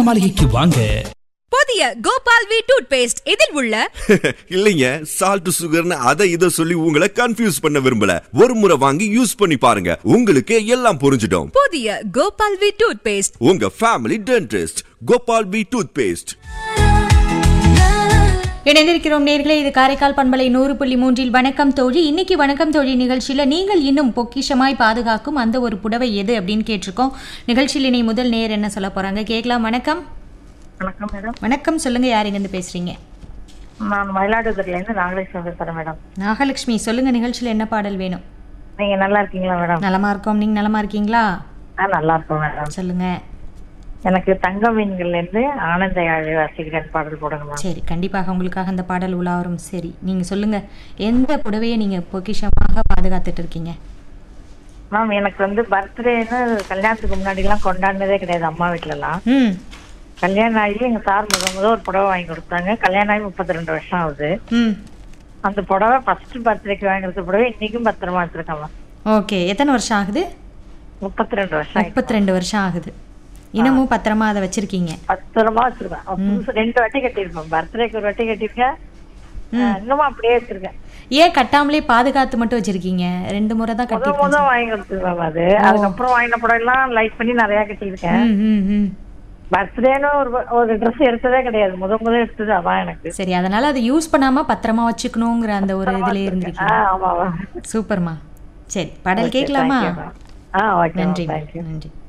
மாளிகைக்கு வாங்க புதிய கோபால் வி டூத் பேஸ்ட் இதில் உள்ள இல்லைங்க சால்ட் சுகர்னு அதை இதை சொல்லி உங்களை கன்ஃபியூஸ் பண்ண விரும்பல ஒரு முறை வாங்கி யூஸ் பண்ணி பாருங்க உங்களுக்கு எல்லாம் புரிஞ்சிடும் புதிய கோபால் வி டூத் பேஸ்ட் உங்க family dentist Gopal P toothpaste இணைந்திருக்கிறோம் நேர்களே இது காரைக்கால் பண்பலை நூறு புள்ளி மூன்றில் வணக்கம் தோழி இன்னைக்கு வணக்கம் தோழி நிகழ்ச்சியில் நீங்கள் இன்னும் பொக்கிஷமாய் பாதுகாக்கும் அந்த ஒரு புடவை எது அப்படின்னு கேட்டிருக்கோம் நிகழ்ச்சியில் இனி முதல் நேர் என்ன சொல்ல போறாங்க கேட்கலாம் வணக்கம் வணக்கம் மேடம் வணக்கம் சொல்லுங்க யார் இருந்து பேசுறீங்க நான் மயிலாடுதுறையிலேருந்து நாகலேஸ்வரம் பேசுகிறேன் மேடம் நாகலட்சுமி சொல்லுங்க நிகழ்ச்சியில் என்ன பாடல் வேணும் நீங்கள் நல்லா இருக்கீங்களா மேடம் நலமா இருக்கோம் நீங்க நலமா இருக்கீங்களா ஆ நல்லா இருக்கோம் மேடம் சொல்லுங்க எனக்கு தங்க மீன்கள்லேருந்து ஆனந்த யாழ் வாசிக்கிறேன் பாடல் போடுங்க மேம் சரி கண்டிப்பாக உங்களுக்காக அந்த பாடல் உலாவரும் சரி நீங்க சொல்லுங்க எந்த புடவையை நீங்க பொக்கிஷமாக பாதுகாத்துட்டு இருக்கீங்க மேம் எனக்கு வந்து பர்த்டேன்னு கல்யாணத்துக்கு முன்னாடிலாம் கொண்டாடினதே கிடையாது அம்மா வீட்டிலலாம் ம் கல்யாணம் ஆகி எங்கள் சார் முத முத ஒரு புடவை வாங்கி கொடுத்தாங்க கல்யாணம் ஆகி முப்பத்தி ரெண்டு வருஷம் ஆகுது ம் அந்த புடவை ஃபர்ஸ்ட் பர்த்டேக்கு வாங்கி கொடுத்த புடவை இன்னைக்கும் பத்திரமா வச்சிருக்கேன் மேம் ஓகே எத்தனை வருஷம் ஆகுது முப்பத்தி ரெண்டு வருஷம் ஆயிடுச்சு. முப்பத்தி ரெண்டு வருஷம் ஆகுது இன்னமும் பத்திரமா அதை வச்சிருக்கீங்க பத்திரமா வச்சிருக்கேன் அப்ப புதுசு ரெண்டு வாட்டி கட்டியிருப்பேன் பர்த்டேக்கு ஒரு வாட்டி கட்டியிருக்கேன் ஆ, இன்னமும் அப்படியே வச்சிருக்கேன் ஏன் கட்டாமலே பாதுகாத்து மட்டும் வச்சிருக்கீங்க ரெண்டு முறை தான் முத கட்டிருக்கீங்க முத வாங்கி கொடுத்துருவேன் அது அதுக்கப்புறம் வாங்கின படம் எல்லாம் லைக் பண்ணி நிறைய கட்டியிருக்கேன் ம், ம், ம். பர்த்டேன்னு ஒரு ஒரு ட்ரெஸ் எடுத்ததே கிடையாது முத முத எடுத்தது அதான் எனக்கு சரி அதனால அதை யூஸ் பண்ணாம பத்திரமா வச்சுக்கணுங்கிற அந்த ஒரு இதுல ஆ இருந்திருக்கீங்க ஆமா சூப்பர்மா சரி பாடல் கேட்கலாமா ஆ ஓகே நன்றி தேங்க்யூ நன்றி